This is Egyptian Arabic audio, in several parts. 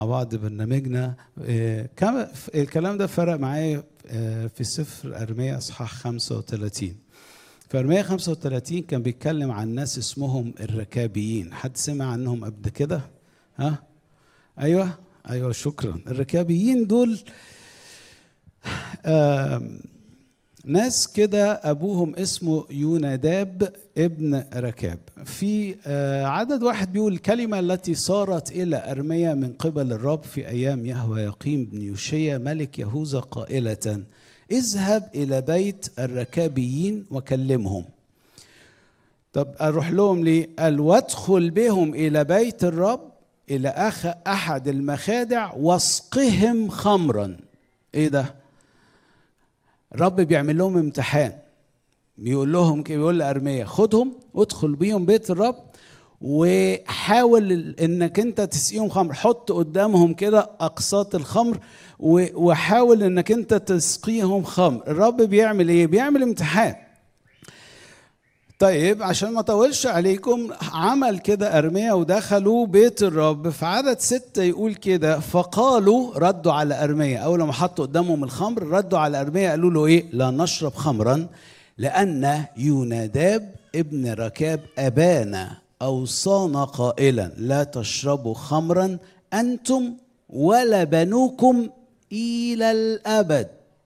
بعض برنامجنا آه، كم الكلام ده فرق معايا آه، في سفر ارميا اصحاح 35 في ارميا 35 كان بيتكلم عن ناس اسمهم الركابيين حد سمع عنهم قبل كده ها ايوه ايوه شكرا الركابيين دول آم، ناس كده ابوهم اسمه يوناداب ابن ركاب في آه، عدد واحد بيقول الكلمه التي صارت الى ارميا من قبل الرب في ايام يهوى يقيم بن يوشيا ملك يهوذا قائله اذهب الى بيت الركابيين وكلمهم طب اروح لهم ليه قال وادخل بهم الى بيت الرب الى اخ احد المخادع واسقهم خمرا ايه ده الرب بيعمل لهم امتحان بيقول لهم كده بيقول لارميا خدهم وادخل بيهم بيت الرب وحاول انك انت تسقيهم خمر حط قدامهم كده اقساط الخمر و- وحاول انك انت تسقيهم خمر الرب بيعمل ايه بيعمل امتحان طيب عشان ما اطولش عليكم عمل كده ارميا ودخلوا بيت الرب في عدد ستة يقول كده فقالوا ردوا على ارميا اول ما حطوا قدامهم الخمر ردوا على ارميا قالوا له ايه لا نشرب خمرا لان يوناداب ابن ركاب ابانا اوصانا قائلا لا تشربوا خمرا انتم ولا بنوكم الى الابد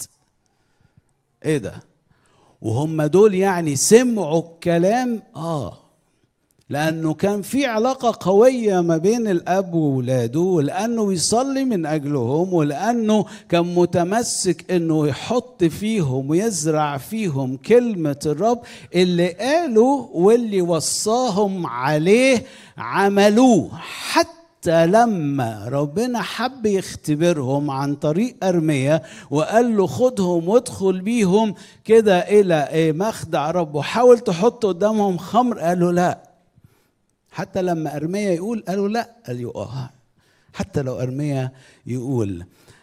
ايه ده وهم دول يعني سمعوا الكلام اه لانه كان في علاقه قويه ما بين الاب وولاده ولانه بيصلي من اجلهم ولانه كان متمسك انه يحط فيهم ويزرع فيهم كلمه الرب اللي قالوا واللي وصاهم عليه عملوه حتى حتى لما ربنا حب يختبرهم عن طريق ارميا وقال له خدهم وادخل بيهم كده الى إيه مخدع رب وحاول تحط قدامهم خمر قالوا لا حتى لما ارميا يقول قالوا لا قالوا اه حتى لو ارميا يقول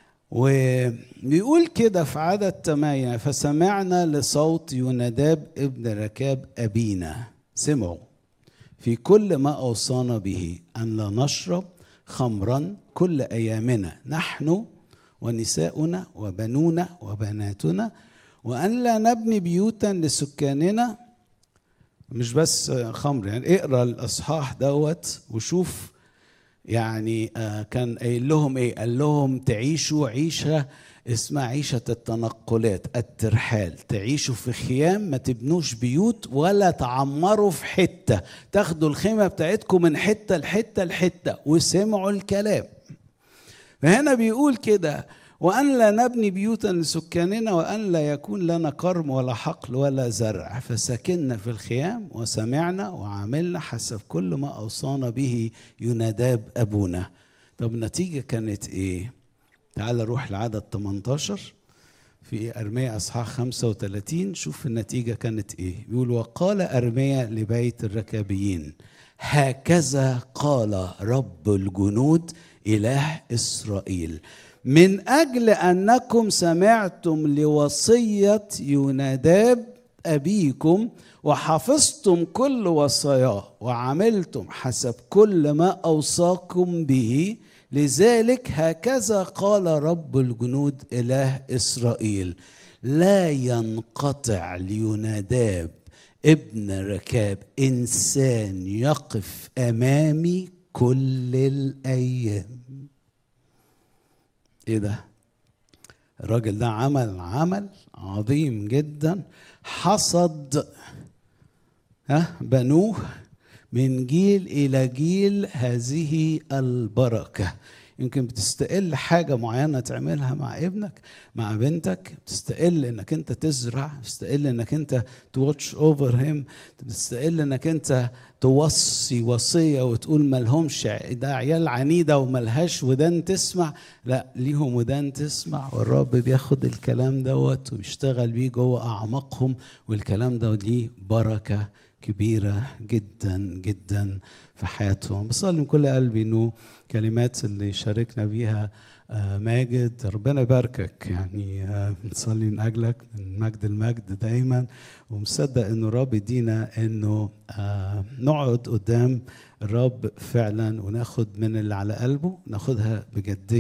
وبيقول كده في عدد ثمانية فسمعنا لصوت يوناداب ابن ركاب أبينا سمعوا في كل ما أوصانا به أن لا نشرب خمرا كل أيامنا نحن ونساؤنا وبنونا وبناتنا وأن لا نبني بيوتا لسكاننا مش بس خمر يعني اقرا الأصحاح دوت وشوف يعني آه، كان قايل لهم ايه قال لهم تعيشوا عيشه اسمها عيشه التنقلات الترحال تعيشوا في خيام ما تبنوش بيوت ولا تعمروا في حته تاخدوا الخيمه بتاعتكم من حته لحته لحته وسمعوا الكلام فهنا بيقول كده وأن لا نبني بيوتا لسكاننا وأن لا يكون لنا كرم ولا حقل ولا زرع فسكننا في الخيام وسمعنا وعملنا حسب كل ما أوصانا به يناداب أبونا طب النتيجة كانت إيه؟ تعال نروح لعدد 18 في أرميا أصحاح 35 شوف النتيجة كانت إيه بيقول وقال أرميا لبيت الركابيين هكذا قال رب الجنود إله إسرائيل من أجل أنكم سمعتم لوصية يوناداب أبيكم وحفظتم كل وصاياه وعملتم حسب كل ما أوصاكم به لذلك هكذا قال رب الجنود إله إسرائيل لا ينقطع ليوناداب ابن ركاب إنسان يقف أمامي كل الأيام إيه ده؟ الراجل ده عمل عمل عظيم جدا حصد ها بنوه من جيل الى جيل هذه البركه يمكن بتستقل حاجة معينة تعملها مع ابنك مع بنتك بتستقل انك انت تزرع بتستقل انك انت تواتش اوفر هيم بتستقل انك انت توصي وصية وتقول ملهمش ده عيال عنيدة وملهاش ودان تسمع لا ليهم ودان تسمع والرب بياخد الكلام دوت وبيشتغل بيه جوه أعماقهم والكلام ده ليه بركة كبيرة جدا جدا في حياتهم بصلي من كل قلبي انه كلمات اللي شاركنا بيها آه، ماجد ربنا يباركك يعني آه، بنصلي من اجلك من مجد المجد دايما ومصدق انه الرب يدينا انه آه، نقعد قدام الرب فعلا وناخد من اللي على قلبه ناخدها بجديه